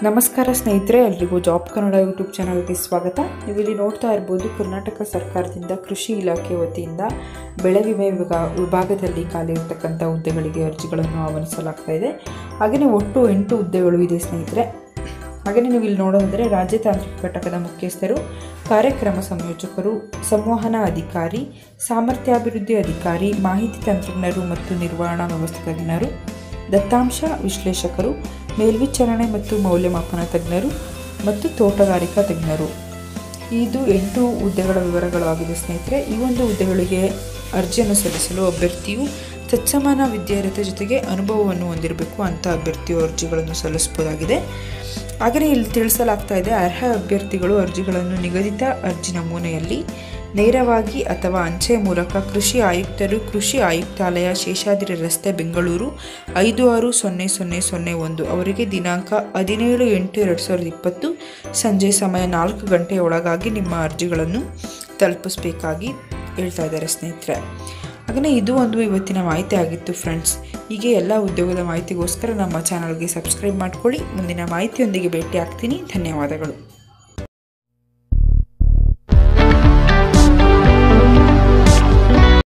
ನಮಸ್ಕಾರ ಸ್ನೇಹಿತರೆ ಎಲ್ರಿಗೂ ಜಾಬ್ ಕನ್ನಡ ಯೂಟ್ಯೂಬ್ ಚಾನಲ್ಗೆ ಸ್ವಾಗತ ನೀವು ಇಲ್ಲಿ ನೋಡ್ತಾ ಇರ್ಬೋದು ಕರ್ನಾಟಕ ಸರ್ಕಾರದಿಂದ ಕೃಷಿ ಇಲಾಖೆ ವತಿಯಿಂದ ಬೆಳೆ ವಿಮೆ ವಿಭಾಗ ವಿಭಾಗದಲ್ಲಿ ಖಾಲಿ ಇರತಕ್ಕಂಥ ಹುದ್ದೆಗಳಿಗೆ ಅರ್ಜಿಗಳನ್ನು ಆಹ್ವಾನಿಸಲಾಗ್ತಾ ಇದೆ ಹಾಗೆಯೇ ಒಟ್ಟು ಎಂಟು ಹುದ್ದೆಗಳು ಇದೆ ಸ್ನೇಹಿತರೆ ಹಾಗೆಯೇ ನೀವು ಇಲ್ಲಿ ನೋಡೋದಾದರೆ ರಾಜ್ಯ ತಾಂತ್ರಿಕ ಘಟಕದ ಮುಖ್ಯಸ್ಥರು ಕಾರ್ಯಕ್ರಮ ಸಂಯೋಜಕರು ಸಂವಹನ ಅಧಿಕಾರಿ ಸಾಮರ್ಥ್ಯಾಭಿವೃದ್ಧಿ ಅಧಿಕಾರಿ ಮಾಹಿತಿ ತಂತ್ರಜ್ಞರು ಮತ್ತು ನಿರ್ವಹಣಾ ವ್ಯವಸ್ಥೆ ತಜ್ಞರು ದತ್ತಾಂಶ ವಿಶ್ಲೇಷಕರು ಮೇಲ್ವಿಚಾರಣೆ ಮತ್ತು ಮೌಲ್ಯಮಾಪನ ತಜ್ಞರು ಮತ್ತು ತೋಟಗಾರಿಕಾ ತಜ್ಞರು ಇದು ಎಂಟು ಹುದ್ದೆಗಳ ವಿವರಗಳು ಆಗಿದೆ ಸ್ನೇಹಿತರೆ ಈ ಒಂದು ಹುದ್ದೆಗಳಿಗೆ ಅರ್ಜಿಯನ್ನು ಸಲ್ಲಿಸಲು ಅಭ್ಯರ್ಥಿಯು ತತ್ಸಮಾನ ವಿದ್ಯಾರ್ಥಿ ಜೊತೆಗೆ ಅನುಭವವನ್ನು ಹೊಂದಿರಬೇಕು ಅಂತ ಅಭ್ಯರ್ಥಿಯು ಅರ್ಜಿಗಳನ್ನು ಸಲ್ಲಿಸಬಹುದಾಗಿದೆ ಹಾಗೆಯೇ ಇಲ್ಲಿ ತಿಳಿಸಲಾಗ್ತಾ ಇದೆ ಅರ್ಹ ಅಭ್ಯರ್ಥಿಗಳು ಅರ್ಜಿಗಳನ್ನು ನಿಗದಿತ ಅರ್ಜಿ ನಮೂನೆಯಲ್ಲಿ ನೇರವಾಗಿ ಅಥವಾ ಅಂಚೆ ಮೂಲಕ ಕೃಷಿ ಆಯುಕ್ತರು ಕೃಷಿ ಆಯುಕ್ತಾಲಯ ಶೇಷಾದ್ರಿ ರಸ್ತೆ ಬೆಂಗಳೂರು ಐದು ಆರು ಸೊನ್ನೆ ಸೊನ್ನೆ ಸೊನ್ನೆ ಒಂದು ಅವರಿಗೆ ದಿನಾಂಕ ಹದಿನೇಳು ಎಂಟು ಎರಡು ಸಾವಿರದ ಇಪ್ಪತ್ತು ಸಂಜೆ ಸಮಯ ನಾಲ್ಕು ಗಂಟೆಯ ಒಳಗಾಗಿ ನಿಮ್ಮ ಅರ್ಜಿಗಳನ್ನು ತಲುಪಿಸಬೇಕಾಗಿ ಹೇಳ್ತಾ ಇದ್ದಾರೆ ಸ್ನೇಹಿತರೆ ಹಾಗೆಯೇ ಇದು ಒಂದು ಇವತ್ತಿನ ಮಾಹಿತಿ ಆಗಿತ್ತು ಫ್ರೆಂಡ್ಸ್ ಹೀಗೆ ಎಲ್ಲ ಉದ್ಯೋಗದ ಮಾಹಿತಿಗೋಸ್ಕರ ನಮ್ಮ ಚಾನಲ್ಗೆ ಸಬ್ಸ್ಕ್ರೈಬ್ ಮಾಡ್ಕೊಳ್ಳಿ ಮುಂದಿನ ಮಾಹಿತಿಯೊಂದಿಗೆ ಭೇಟಿ ಆಗ್ತೀನಿ ಧನ್ಯವಾದಗಳು